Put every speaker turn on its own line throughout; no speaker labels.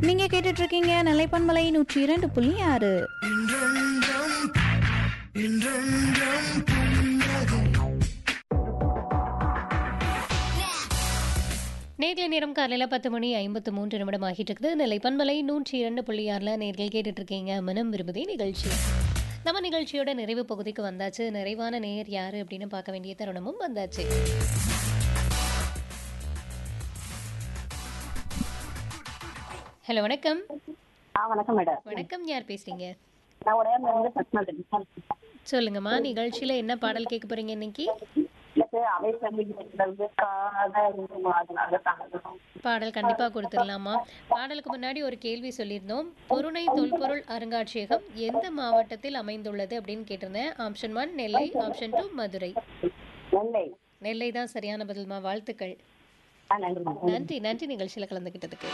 நீங்க கேட்டுட்டு இருக்கீங்க நிலைப்பன்மலை நூற்றி இரண்டு புள்ளி ஆறு
நேர்களை நேரம் காலையில் பத்து மணி ஐம்பத்து மூன்று நிமிடம் ஆகிட்டு இருக்குது நெல்லை பண்பலை நூற்றி இரண்டு புள்ளி ஆறில் நேர்கள் கேட்டுட்டு இருக்கீங்க மனம் விரும்புதே நிகழ்ச்சி நம்ம நிகழ்ச்சியோட நிறைவு பகுதிக்கு வந்தாச்சு நிறைவான நேர் யாரு அப்படின்னு பார்க்க வேண்டிய தருணமும் வந்தாச்சு ஹலோ வணக்கம்
ஆ வணக்கம் மேடம்
வணக்கம் யார் பேசுறீங்க
நான் உடையாம இருந்து பத்மா பேசுறேன்.
சொல்லுங்கம்மா நிகழ்ச்சியில என்ன பாடல் கேட்க போறீங்க இன்னைக்கு
எனக்கு அவை சமீபத்திலிருந்து காதல் அதனால தாங்கணும்
பாடல் கண்டிப்பாக கொடுத்துடலாமா பாடலுக்கு முன்னாடி ஒரு கேள்வி சொல்லியிருந்தோம் பொருணை தொல்பொருள் அருங்காட்சியகம் எந்த மாவட்டத்தில் அமைந்துள்ளது அப்படின்னு கேட்டிருந்தேன் option one Nellai option two Madurai
Nellai
Nellai தான் சரியான பதில்மா வாழ்த்துக்கள்
ஆ நன்றி மேடம்
நன்றி நன்றி நிகழ்ச்சியில் கலந்துக்கிட்டதுக்கு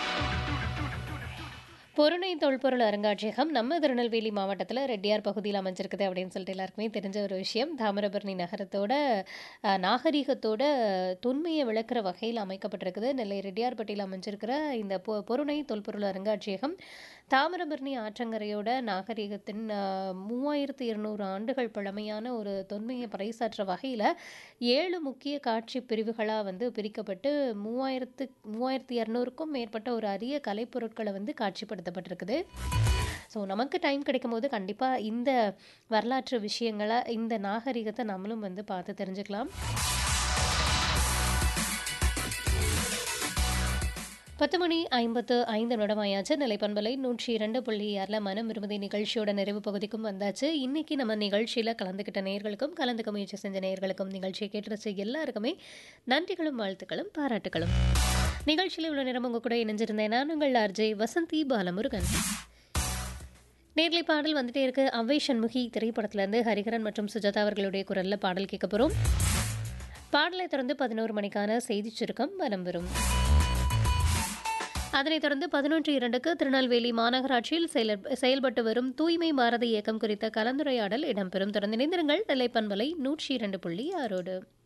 பொருணை தொல்பொருள் அருங்காட்சியகம் நம்ம திருநெல்வேலி மாவட்டத்தில் ரெட்டியார் பகுதியில் அமைஞ்சிருக்குது அப்படின்னு சொல்லிட்டு எல்லாருக்குமே தெரிஞ்ச ஒரு விஷயம் தாமிரபரணி நகரத்தோட அஹ், நாகரீகத்தோட தொன்மையை விளக்குற வகையில் அமைக்கப்பட்டிருக்குது நெல்லை ரெட்டியார்பட்டியில் அமைஞ்சிருக்கிற இந்த பொ பொருணை தொல்பொருள் அருங்காட்சியகம் தாமிரபரணி ஆற்றங்கரையோட நாகரீகத்தின் அஹ், மூவாயிரத்து இருநூறு ஆண்டுகள் பழமையான ஒரு தொன்மையை பறைசாற்ற வகையில் ஏழு முக்கிய காட்சி பிரிவுகளாக வந்து பிரிக்கப்பட்டு மூவாயிரத்து மூவாயிரத்து இரநூறுக்கும் மேற்பட்ட ஒரு அரிய கலைப்பொருட்களை வந்து காட்சிப்படுத்தப்பட்டிருக்குது ஸோ நமக்கு டைம் கிடைக்கும் போது கண்டிப்பாக இந்த வரலாற்று விஷயங்களை இந்த நாகரிகத்தை நம்மளும் வந்து பார்த்து தெரிஞ்சுக்கலாம் பத்து மணி ஐம்பத்து ஐந்து நிமிடமாயாச்சு நிலைப்பண்பலை நூற்றி இரண்டு புள்ளி ஆறில் மனம் விரும்புதி நிகழ்ச்சியோட நிறைவு பகுதிக்கும் வந்தாச்சு இன்னைக்கு நம்ம நிகழ்ச்சியில் கலந்துக்கிட்ட நேயர்களுக்கும் கலந்துக்க முயற்சி செஞ்ச நேயர்களுக்கும் நிகழ்ச்சியை கேட்டு எல்லாருக்குமே நன்றிகளும் வாழ்த்துக்களும் பாராட்டுகளும் நிகழ்ச்சியில் இவ்வளோ நேரம் உங்க கூட இணைஞ்சிருந்தேன் நான் உங்கள் ஆர்ஜே வசந்தி பாலமுருகன் நேர்லை பாடல் வந்துட்டே இருக்கு அவ்வை சண்முகி திரைப்படத்திலேருந்து ஹரிகரன் மற்றும் சுஜாதா அவர்களுடைய குரலில் பாடல் கேட்க போகிறோம் பாடலை தொடர்ந்து பதினோரு மணிக்கான செய்திச் சுருக்கம் வலம் வரும் அதனைத் தொடர்ந்து பதினொன்று இரண்டுக்கு திருநெல்வேலி மாநகராட்சியில் செயல- செயல்பட்டு வரும் தூய்மை பாரத இயக்கம் குறித்த கலந்துரையாடல் இடம்பெறும் தொடர்ந்து இணைந்திருங்கள் நெல்லை பண்பலை நூற்றி இரண்டு புள்ளி ஆறோடு